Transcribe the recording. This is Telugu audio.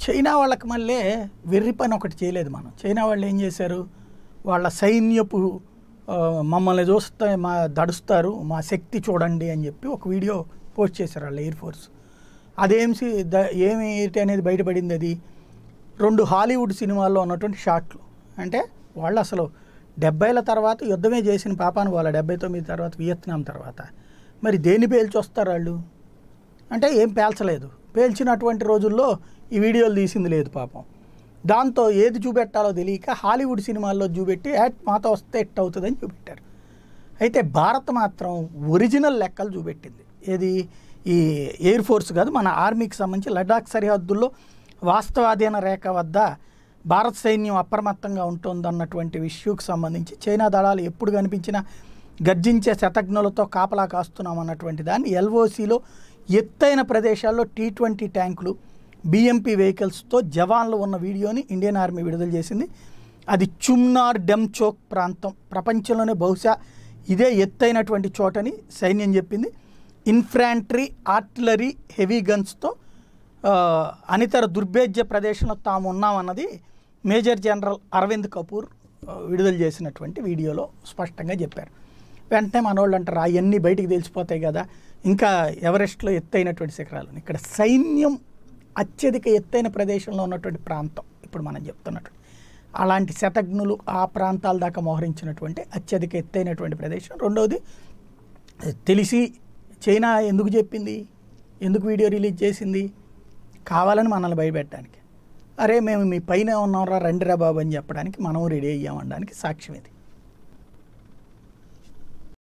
చైనా వాళ్ళకి మళ్ళీ వెర్రి పని ఒకటి చేయలేదు మనం చైనా వాళ్ళు ఏం చేశారు వాళ్ళ సైన్యపు ఆ, మమ్మల్ని చూస్తే మా దడుస్తారు మా శక్తి చూడండి అని చెప్పి ఒక వీడియో పోస్ట్ చేశారు వాళ్ళ ఎయిర్ ఫోర్స్ అదేం సి- ద- ఏమి ఏంటి అనేది బయటపడింది అది రెండు హాలీవుడ్ సినిమాల్లో ఉన్నటువంటి షాట్లు అంటే వాళ్ళు అసలు డెబ్బైల తర్వాత యుద్ధమే చేసిన పాపాను వాళ్ళ డెబ్బై తొమ్మిది తర్వాత వియత్నాం తర్వాత మరి దేన్ని పేల్చి వస్తారు వాళ్ళు అంటే ఏం పేల్చలేదు పేల్చినటువంటి రోజుల్లో ఈ వీడియోలు తీసింది లేదు పాపం దాంతో ఏది చూపెట్టాలో తెలియక హాలీవుడ్ సినిమాల్లో చూపెట్టి యాట్ మాతో వస్తే ఎట్ అవుతుందని చూపెట్టారు అయితే భారత్ మాత్రం ఒరిజినల్ లెక్కలు చూపెట్టింది ఏది ఈ ఎయిర్ ఫోర్స్ కాదు మన ఆర్మీకి సంబంధించి లడాక్ సరిహద్దుల్లో వాస్తవాధీన రేఖ వద్ద భారత సైన్యం అప్రమత్తంగా ఉంటుందన్నటువంటి విషయంకి సంబంధించి చైనా దళాలు ఎప్పుడు కనిపించినా గర్జించే శతఘ్నులతో కాపలా కాస్తున్నామన్నటువంటి దాన్ని ఎల్ఓసిలో ఎత్తైన ప్రదేశాల్లో టీ ట్వంటీ ట్యాంకులు బిఎంపీ వెహికల్స్తో జవాన్లు ఉన్న వీడియోని ఇండియన్ ఆర్మీ విడుదల చేసింది అది చుమ్నార్ డెమ్చోక్ ప్రాంతం ప్రపంచంలోనే బహుశా ఇదే ఎత్తైనటువంటి చోటని సైన్యం చెప్పింది ఇన్ఫ్రాంట్రీ ఆర్టిలరీ హెవీ గన్స్తో ఆ, అనితర దుర్భేద్య ప్రదేశంలో తాము ఉన్నామన్నది మేజర్ జనరల్ అరవింద్ కపూర్ ఆ, విడుదల చేసినటువంటి వీడియోలో స్పష్టంగా చెప్పారు వెంటనే మనోళ్ళు అంటారు అవన్నీ బయటికి తెలిసిపోతాయి కదా ఇంకా ఎవరెస్ట్లో ఎత్తైనటువంటి శిఖరాలు ఇక్కడ సైన్యం అత్యధిక ఎత్తైన ప్రదేశంలో ఉన్నటువంటి ప్రాంతం ఇప్పుడు మనం చెప్తున్నట్టు అలాంటి శతఘ్నులు ఆ ప్రాంతాల దాకా మోహరించినటువంటి అత్యధిక ఎత్తైనటువంటి ప్రదేశం రెండవది తెలిసి చైనా ఎందుకు చెప్పింది ఎందుకు వీడియో రిలీజ్ చేసింది కావాలని మనల్ని భయపెట్టడానికి అరే మేము మీ పైన ఉన్నాంరా రండిరా బాబు అని చెప్పడానికి మనం రెడీ అయ్యామనడానికి సాక్ష్యం ఇది